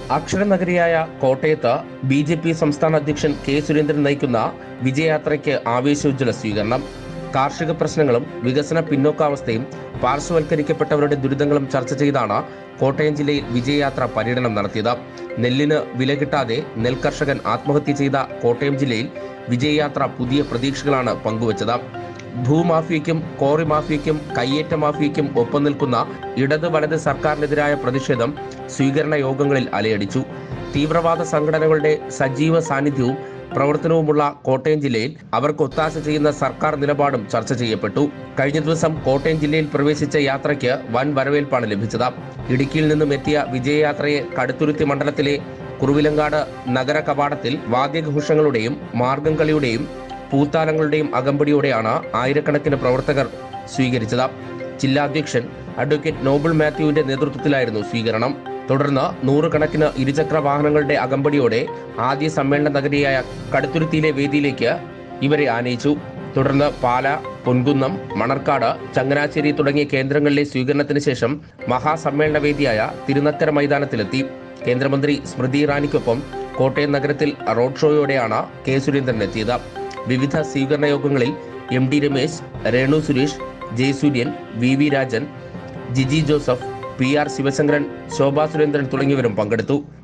അക്ഷരനഗരിയായ കോട്ടയത്ത് B J P സംസ്ഥാന അധ്യക്ഷൻ കെ സുരേന്ദ്രൻ നയിക്കുന്ന വിജയയാത്രയ്ക്ക് ആവേശോജ്വല സ്വീകരണം കാർഷിക പ്രശ്നങ്ങളും വികസന പിന്നോക്കാവസ്ഥയും പാർശ്വവൽക്കരിക്കപ്പെട്ടവരുടെ ദുരിതങ്ങളും ചർച്ച ചെയ്താണ് കോട്ടയം ജില്ലയിൽ വിജയയാത്ര പര്യടനം നടത്തിയത് നെല്ലിന് വില കിട്ടാതെ നെൽകർഷകൻ ആത്മഹത്യ ചെയ്ത കോട്ടയം ജില്ലയിൽ വിജയയാത്ര പുതിയ പ്രതീക്ഷകളാണ് പങ്കുവച്ചത് ഭൂമാഫിയയ്ക്കും കോറി മാഫിയയ്ക്കും കയ്യേറ്റ മാഫിയയ്ക്കും ഒപ്പം നിൽക്കുന്ന ഇടത് വലത് സർക്കാരിനെതിരായ പ്രതിഷേധം സ്വീകരണ യോഗങ്ങളിൽ അലയടിച്ചു തീവ്രവാദ സംഘടനകളുടെ സജീവ സാന്നിധ്യവും പ്രവർത്തനവുമുള്ള കോട്ടയം ജില്ലയിൽ അവർക്ക് ഒത്താശ ചെയ്യുന്ന സർക്കാർ നിലപാടും ചർച്ച ചെയ്യപ്പെട്ടു കഴിഞ്ഞ ദിവസം കോട്ടയം ജില്ലയിൽ പ്രവേശിച്ച യാത്രയ്ക്ക് വൻ വരവേൽപ്പാണ് ലഭിച്ചത് ഇടുക്കിയിൽ നിന്നും എത്തിയ വിജയയാത്രയെ കടുത്തുരുത്തി മണ്ഡലത്തിലെ കുറുവിലങ്ങാട് നഗര കവാടത്തിൽ വാദ്യഘോഷങ്ങളുടെയും മാർഗം കളിയുടെയും പൂത്താലങ്ങളുടെയും അകമ്പടിയോടെയാണ് ആയിരക്കണക്കിന് പ്രവർത്തകർ സ്വീകരിച്ചത് ജില്ലാ അധ്യക്ഷൻ അഡ്വക്കേറ്റ് നോബിൾ മാത്യുവിന്റെ നേതൃത്വത്തിലായിരുന്നു സ്വീകരണം തുടർന്ന് നൂറുകണക്കിന് ഇരുചക്ര വാഹനങ്ങളുടെ അകമ്പടിയോടെ ആദ്യ സമ്മേളന നഗരിയായ കടുത്തുരുത്തിയിലെ വേദിയിലേക്ക് ഇവരെ ആനയിച്ചു തുടർന്ന് പാല പൊൻകുന്നം മണർക്കാട് ചങ്ങനാശ്ശേരി തുടങ്ങിയ കേന്ദ്രങ്ങളിലെ സ്വീകരണത്തിന് ശേഷം മഹാസമ്മേളന വേദിയായ തിരുനക്കര മൈതാനത്തിലെത്തി കേന്ദ്രമന്ത്രി സ്മൃതി ഇറാനിക്കൊപ്പം കോട്ടയം നഗരത്തിൽ റോഡ് ഷോയോടെയാണ് കെ സുരേന്ദ്രൻ എത്തിയത് വിവിധ സ്വീകരണ യോഗങ്ങളിൽ M D Ramesh Renu Suresh Jayasuryan V V Rajan Jiji Joseph P R Sivasankaran Shobha Surendran തുടങ്ങിയവരും പങ്കെടുത്തു